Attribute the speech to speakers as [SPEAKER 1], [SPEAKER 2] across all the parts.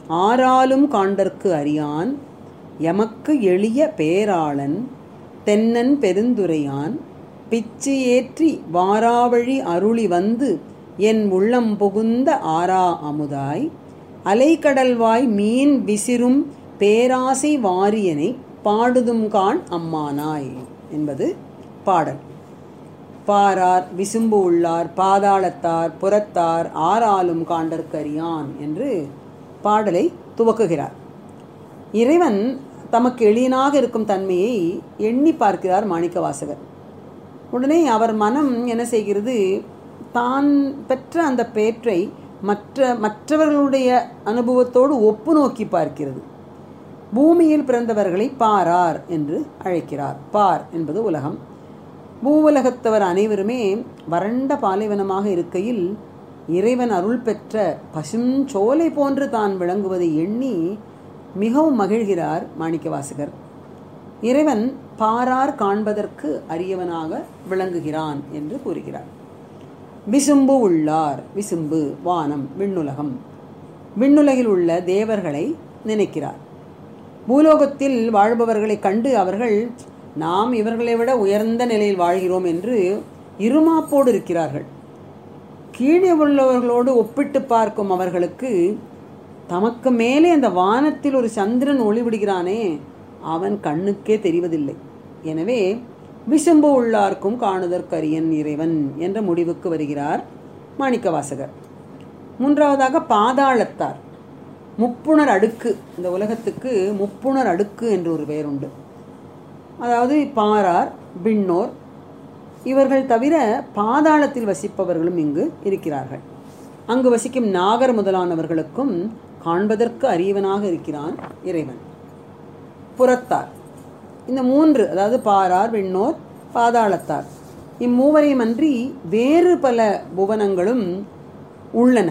[SPEAKER 1] ஆறாலும் காண்டற்கு அறியான் எமக்கு எளிய பேராளன் தென்னன் பெருந்துரையான் பிச்சு ஏற்றி வாராவழி அருளி வந்து என் உள்ளம் புகுந்த ஆரா அமுதாய் அலைக்கடல்வாய் மீன் விசிறும் பேராசை வாரியனை பாடுதும் காண் அம்மானாய் என்பது பாடல் பாரார் விசும்பு உள்ளார் பாதாளத்தார் புறத்தார் ஆறாலும் காண்டற்கரியான் என்று பாடலை துவக்குகிறார் இறைவன் தமக்கு எளியனாக இருக்கும் தன்மையை எண்ணி பார்க்கிறார் மாணிக்கவாசகர் உடனே அவர் மனம் என்ன செய்கிறது தான் பெற்ற அந்த பேற்றை மற்ற மற்றவர்களுடைய அனுபவத்தோடு ஒப்பு நோக்கி பார்க்கிறது பூமியில் பிறந்தவர்களை பாரார் என்று அழைக்கிறார் பார் என்பது உலகம் பூவுலகத்தவர் அனைவருமே வறண்ட பாலைவனமாக இருக்கையில் இறைவன் அருள் பெற்ற பசும் சோலை போன்று தான் விளங்குவதை எண்ணி மிகவும் மகிழ்கிறார் மாணிக்கவாசகர் இறைவன் பாரார் காண்பதற்கு அரியவனாக விளங்குகிறான் என்று கூறுகிறார் விசும்பு உள்ளார் விசும்பு வானம் விண்ணுலகம் விண்ணுலகில் உள்ள தேவர்களை நினைக்கிறார் பூலோகத்தில் வாழ்பவர்களை கண்டு அவர்கள் நாம் இவர்களை விட உயர்ந்த நிலையில் வாழ்கிறோம் என்று இருமாப்போடு இருக்கிறார்கள் கீழே உள்ளவர்களோடு ஒப்பிட்டு பார்க்கும் அவர்களுக்கு தமக்கு மேலே அந்த வானத்தில் ஒரு சந்திரன் ஒளிவிடுகிறானே அவன் கண்ணுக்கே தெரிவதில்லை எனவே விசும்பு உள்ளார்க்கும் காணுதற்கரியன் இறைவன் என்ற முடிவுக்கு வருகிறார் மாணிக்கவாசகர் மூன்றாவதாக பாதாளத்தார் முப்புணர் அடுக்கு இந்த உலகத்துக்கு முப்புணர் அடுக்கு என்று ஒரு பெயர் உண்டு அதாவது பாரார் விண்ணோர் இவர்கள் தவிர பாதாளத்தில் வசிப்பவர்களும் இங்கு இருக்கிறார்கள் அங்கு வசிக்கும் நாகர் முதலானவர்களுக்கும் காண்பதற்கு அரியவனாக இருக்கிறான் இறைவன் புறத்தார் இந்த மூன்று அதாவது பாரார் விண்ணோர் பாதாளத்தார் இம்மூவரையும் அன்றி வேறு பல புவனங்களும் உள்ளன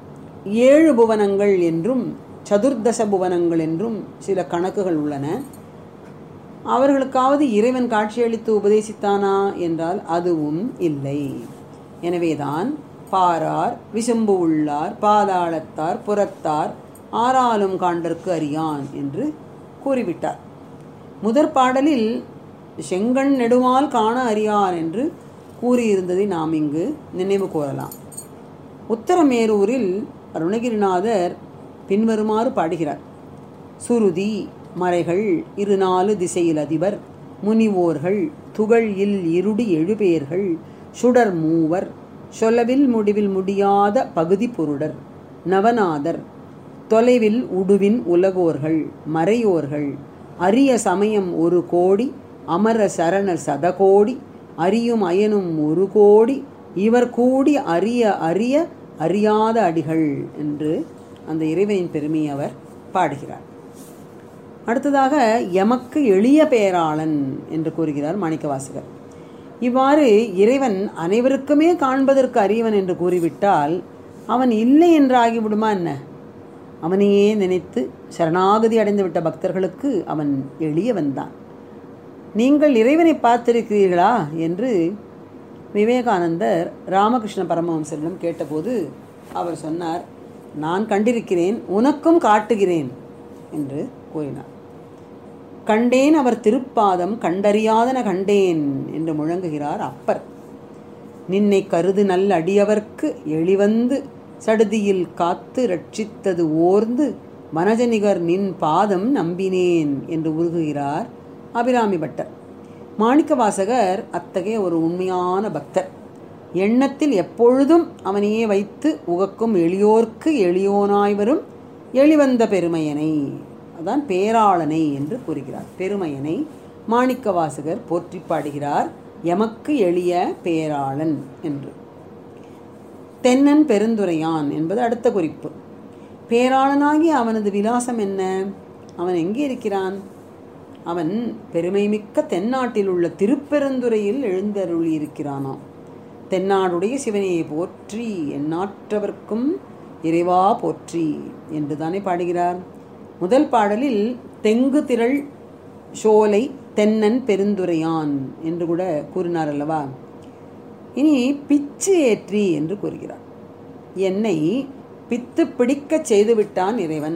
[SPEAKER 1] ஏழு புவனங்கள் என்றும் சதுர்தச புவனங்கள் என்றும் சில கணக்குகள் உள்ளன அவர்களுக்காவது இறைவன் காட்சியளித்து உபதேசித்தானா என்றால் அதுவும் இல்லை எனவேதான் பாரார் விசும்பு உள்ளார் பாதாளத்தார் புறத்தார் ஆறாலும் காண்டற்கு அறியான் என்று கூறிவிட்டார் முதற் பாடலில் செங்கண் நெடுமால் காண அறியான் என்று கூறியிருந்ததை நாம் இங்கு நினைவு கூறலாம் உத்தரமேரூரில் அருணகிரிநாதர் பின்வருமாறு பாடுகிறார் சுருதி மறைகள் இருநாலு திசையில் அதிபர் முனிவோர்கள் துகள் இல் இருடி எழுபேர்கள் சுடர் மூவர் சொல்லவில் முடிவில் முடியாத பகுதி பொருடர் நவநாதர் தொலைவில் உடுவின் உலகோர்கள் மறையோர்கள் அரிய சமயம் ஒரு கோடி அமர சரணர் சதகோடி அறியும் அயனும் ஒரு கோடி இவர் கூடி அறிய அறிய அறியாத அடிகள் என்று அந்த இறைவனின் பெருமையை அவர் பாடுகிறார் அடுத்ததாக எமக்கு எளிய பேராளன் என்று கூறுகிறார் மாணிக்கவாசகர் இவ்வாறு இறைவன் அனைவருக்குமே காண்பதற்கு அறியவன் என்று கூறிவிட்டால் அவன் இல்லை என்று ஆகிவிடுமா என்ன அவனையே நினைத்து சரணாகதி அடைந்துவிட்ட பக்தர்களுக்கு அவன் எளியவன்தான் நீங்கள் இறைவனை பார்த்திருக்கிறீர்களா என்று விவேகானந்தர் ராமகிருஷ்ண பரமஹம்சரிடம் கேட்டபோது அவர் சொன்னார் நான் கண்டிருக்கிறேன் உனக்கும் காட்டுகிறேன் என்று கூறினார் கண்டேன் அவர் திருப்பாதம் கண்டறியாதன கண்டேன் என்று முழங்குகிறார் அப்பர் நின்னை கருது நல்ல அடியவர்க்கு எளிவந்து சடுதியில் காத்து ரட்சித்தது ஓர்ந்து மனஜனிகர் நின் பாதம் நம்பினேன் என்று உருகுகிறார் அபிராமி பட்டர் மாணிக்கவாசகர் அத்தகைய ஒரு உண்மையான பக்தர் எண்ணத்தில் எப்பொழுதும் அவனையே வைத்து உகக்கும் எளியோர்க்கு எளியோனாய் வரும் எளிவந்த பெருமையனை அதான் பேராளனை என்று கூறுகிறார் பெருமையனை மாணிக்கவாசகர் போற்றி பாடுகிறார் எமக்கு எளிய பேராளன் என்று தென்னன் பெருந்துரையான் என்பது அடுத்த குறிப்பு பேராளனாகிய அவனது விலாசம் என்ன அவன் எங்கே இருக்கிறான் அவன் பெருமைமிக்க தென்னாட்டில் உள்ள திருப்பெருந்துறையில் எழுந்தருளியிருக்கிறானாம் தென்னாடுடைய சிவனையை போற்றி எந்நாட்டவர்க்கும் இறைவா போற்றி என்று தானே பாடுகிறார் முதல் பாடலில் தெங்கு திரள் சோலை தென்னன் பெருந்துரையான் என்று கூட கூறினார் அல்லவா இனி பிச்சு ஏற்றி என்று கூறுகிறார் என்னை பித்து பிடிக்கச் செய்துவிட்டான் இறைவன்